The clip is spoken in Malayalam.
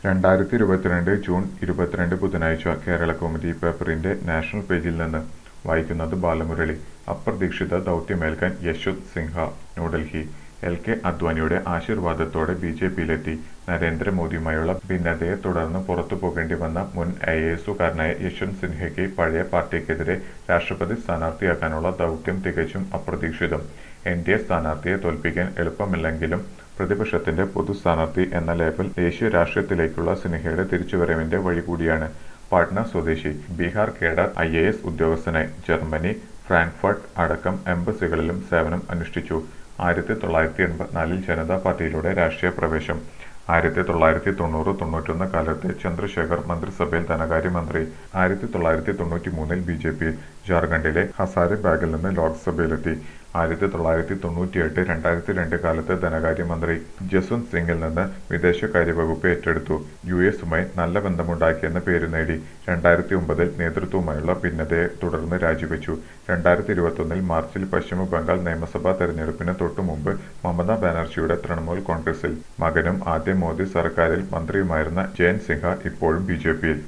രണ്ടായിരത്തി ഇരുപത്തിരണ്ട് ജൂൺ ഇരുപത്തിരണ്ട് ബുധനാഴ്ച കേരളകൗമുദി പേപ്പറിന്റെ നാഷണൽ പേജിൽ നിന്ന് വായിക്കുന്നത് ബാലമുരളി അപ്രതീക്ഷിത ദൗത്യമേൽക്കാൻ യശ്വന്ത് സിൻഹ ന്യൂഡൽഹി എൽ കെ അദ്വാനിയുടെ ആശീർവാദത്തോടെ ബി ജെ പിയിലെത്തി നരേന്ദ്രമോദിയുമായുള്ള ഭിന്നതയെ തുടർന്ന് പുറത്തു പോകേണ്ടി വന്ന മുൻ ഐ എ എസുകാരനായ യശ്വന്ത് സിൻഹയ്ക്ക് പഴയ പാർട്ടിക്കെതിരെ രാഷ്ട്രപതി സ്ഥാനാർത്ഥിയാക്കാനുള്ള ദൗത്യം തികച്ചും അപ്രതീക്ഷിതം എൻ ഡി എ സ്ഥാനാർത്ഥിയെ തോൽപ്പിക്കാൻ എളുപ്പമല്ലെങ്കിലും പ്രതിപക്ഷത്തിന്റെ പൊതു സ്ഥാനാർത്ഥി എന്ന ലേബൽ ദേശീയ രാഷ്ട്രീയത്തിലേക്കുള്ള സിൻഹയുടെ തിരിച്ചുവരവിന്റെ വഴി കൂടിയാണ് പാട്ന സ്വദേശി Bihar cadre I A S ഉദ്യോഗസ്ഥനായി ജർമ്മനി ഫ്രാങ്ക്ഫർട്ട് അടക്കം എംബസികളിലും സേവനം അനുഷ്ഠിച്ചു ആയിരത്തി തൊള്ളായിരത്തി എൺപത്തിനാലിൽ ജനതാ പാർട്ടിയിലൂടെ രാഷ്ട്രീയ പ്രവേശം ആയിരത്തി തൊള്ളായിരത്തി തൊണ്ണൂറ് തൊണ്ണൂറ്റൊന്ന് കാലത്ത് ചന്ദ്രശേഖർ മന്ത്രിസഭയിൽ ധനകാര്യമന്ത്രി ആയിരത്തി തൊള്ളായിരത്തി തൊണ്ണൂറ്റി മൂന്നിൽ ബി ജെ പിയിൽ ജാർഖണ്ഡിലെ ഹസാരിബാഗിൽ നിന്ന് ലോക്സഭയിലെത്തി ആയിരത്തി തൊള്ളായിരത്തി തൊണ്ണൂറ്റിയെട്ട് രണ്ടായിരത്തി രണ്ട് കാലത്ത് ധനകാര്യമന്ത്രി ജസ്വന്ത് സിംഗിൽ നിന്ന് വിദേശകാര്യ വകുപ്പ് ഏറ്റെടുത്തു യു എസുമായി നല്ല ബന്ധമുണ്ടാക്കിയെന്ന് പേര് നേടി രണ്ടായിരത്തി ഒമ്പതിൽ നേതൃത്വവുമായുള്ള ഭിന്നതയെ തുടർന്ന് രാജിവെച്ചു രണ്ടായിരത്തി ഇരുപത്തൊന്നിൽ മാർച്ചിൽ പശ്ചിമ ബംഗാൾ നിയമസഭാ തെരഞ്ഞെടുപ്പിന് തൊട്ടുമുമ്പ് മമതാ ബാനർജിയുടെ തൃണമൂൽ കോൺഗ്രസിൽ മകനും ആദ്യ മോദി സർക്കാരിൽ മന്ത്രിയുമായിരുന്ന ജയന്ത് സിൻഹ ഇപ്പോഴും ബി ജെ പിയിൽ